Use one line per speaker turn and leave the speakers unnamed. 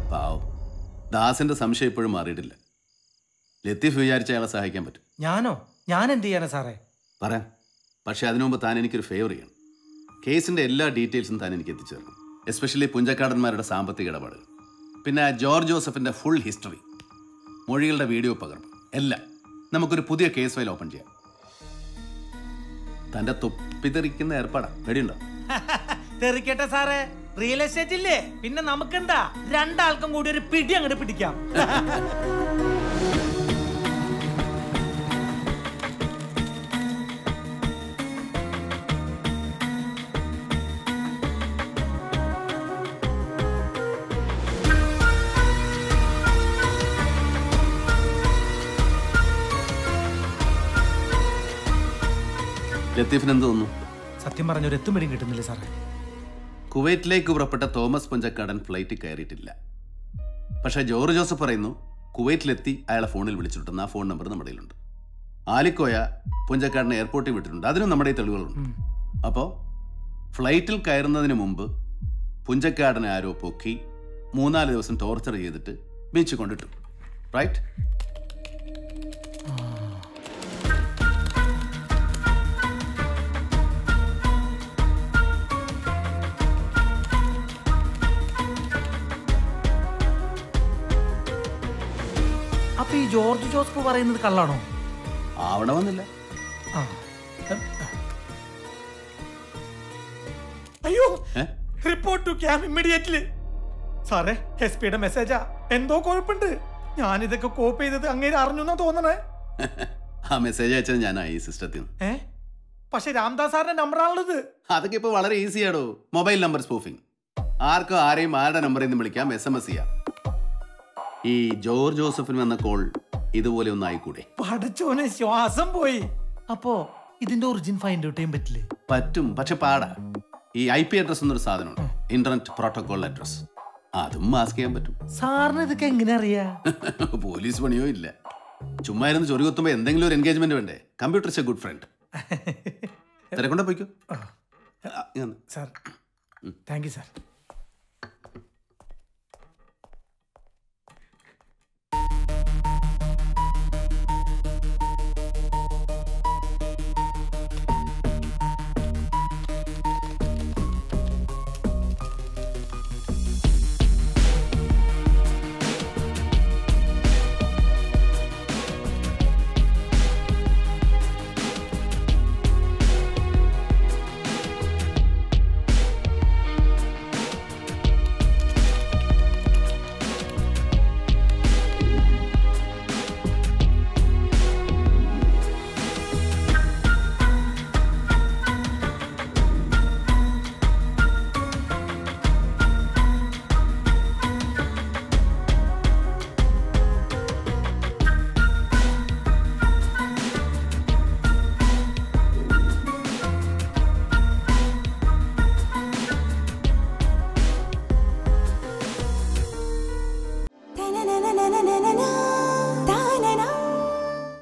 പാവം ദാസിന്റെ സംശയം ഇപ്പോഴും മാറിയിട്ടില്ല ലത്തീഫ് വിചാരിച്ച അയാളെ സഹായിക്കാൻ പറ്റും
ഞാനോ ഞാൻ എന്ത് ചെയ്യാനാ സാറേ
പറയാം പക്ഷെ അതിനു മുമ്പ് താൻ എനിക്കൊരു ഫേവർ ചെയ്യണം കേസിന്റെ എല്ലാ ഡീറ്റെയിൽസും താൻ എനിക്ക് എത്തിച്ചു തരണം എസ്പെഷ്യലി പുഞ്ചക്കാടന്മാരുടെ സാമ്പത്തിക ഇടപാടുകൾ പിന്നെ ആ ജോർജ് ജോസഫിന്റെ ഫുൾ ഹിസ്റ്ററി മൊഴികളുടെ വീഡിയോ പകർപ്പ് എല്ലാം നമുക്കൊരു പുതിയ കേസ് ഫയൽ ഓപ്പൺ ചെയ്യാം തന്റെ തൊപ്പിതെറിക്കുന്ന ഏർപ്പാടാ പേടിയുണ്ടോ
തെറിക്കട്ടെ സാറേ റിയൽ എസ്റ്റേറ്റ് ഇല്ലേ പിന്നെ നമുക്കെന്താ രണ്ടാൾക്കും കൂടി ഒരു പിടി അങ്ങോട്ട് പിടിക്കാം
ലത്തീഫിന് എന്ത് തോന്നുന്നു
സത്യം പറഞ്ഞ ഒരു എത്തുമിടിയും കിട്ടുന്നില്ല സാറേ
കുവൈറ്റിലേക്ക് പുറപ്പെട്ട തോമസ് പുഞ്ചക്കാടൻ ഫ്ലൈറ്റിൽ കയറിയിട്ടില്ല പക്ഷേ ജോർജ് ജോസഫ് പറയുന്നു കുവൈറ്റിലെത്തി അയാളെ ഫോണിൽ വിളിച്ചിട്ടുണ്ട് ആ ഫോൺ നമ്പർ നമ്മുടെ കയ്യിലുണ്ട് ആലിക്കോയ പുഞ്ചക്കാടിനെ എയർപോർട്ടിൽ വിട്ടിട്ടുണ്ട് അതിനും നമ്മുടെ കയ്യിൽ തെളിവുകളുണ്ട് അപ്പോൾ ഫ്ലൈറ്റിൽ കയറുന്നതിന് മുമ്പ് പുഞ്ചക്കാടനെ ആരോ പൊക്കി മൂന്നാല് ദിവസം ടോർച്ചർ ചെയ്തിട്ട് ബീച്ചിൽ കൊണ്ടിട്ടു റൈറ്റ്
അപ്പൊ ഈ ജോർജ് ജോസഫ് പറയുന്നത് കള്ളാണോ
ആവണമെന്നില്ല
ആ. അയ്യോ
ഏ?
റിപ്പോർട്ട് ടു ക്യാമ്പ് ഇമ്മീഡിയറ്റ്ലി സാറേ എസ് പിയുടെ മെസ്സേജാ എന്തോ കുഴപ്പമുണ്ട് ഞാൻ ഇതൊക്കെ കോപ്പി ചെയ്തത് അങ്ങേര് അറിഞ്ഞു എന്നാ തോന്നണേ
ആ മെസ്സേജ് അയച്ചത് ഞാനാ ഈ സിസ്റ്റത്തിൽ നിന്ന്
ഏ പക്ഷെ രാംദാസ് സാറിന്റെ നമ്പറാണുള്ളത്
അതൊക്കെ ഇപ്പോൾ വളരെ ഈസിയാടോ മൊബൈൽ നമ്പർ സ്പൂഫിംഗ് ആർക്കും ആരെയും ആരുടെ നമ്പറിൽ നിന്ന് വിളിക്കാം എസ് എം എസ് ചെയ്യാം ഈ ജോർജ് ജോസഫിന് വന്ന കോൾ ഇതുപോലെ ഒന്ന് ആയിക്കൂടെ
പടച്ചോനെ ശ്വാസം പോയി അപ്പോ ഇതിന്റെ ഒറിജിൻ ഫൈൻഡ് ഔട്ട് ചെയ്യാൻ പറ്റില്ലേ
പറ്റും പക്ഷെ പാടാ ഈ ഐ പി അഡ്രസ് എന്നൊരു സാധനമുണ്ട് ഇന്റർനെറ്റ് പ്രോട്ടോകോൾ അഡ്രസ് അതും മാസ്ക് ചെയ്യാൻ പറ്റും
സാറിന് ഇതൊക്കെ എങ്ങനെ അറിയാ
പോലീസ് പണിയോ ഇല്ല ചുമ്മാ ഇരുന്ന് ചൊറി കുത്തുമ്പോൾ എന്തെങ്കിലും ഒരു എൻഗേജ്മെന്റ് വേണ്ടേ computer is a good friend തിരക്കൊണ്ട പോയിക്കോ ആ, ഇങ്ങ് വന്ന്.
Sir thank you sir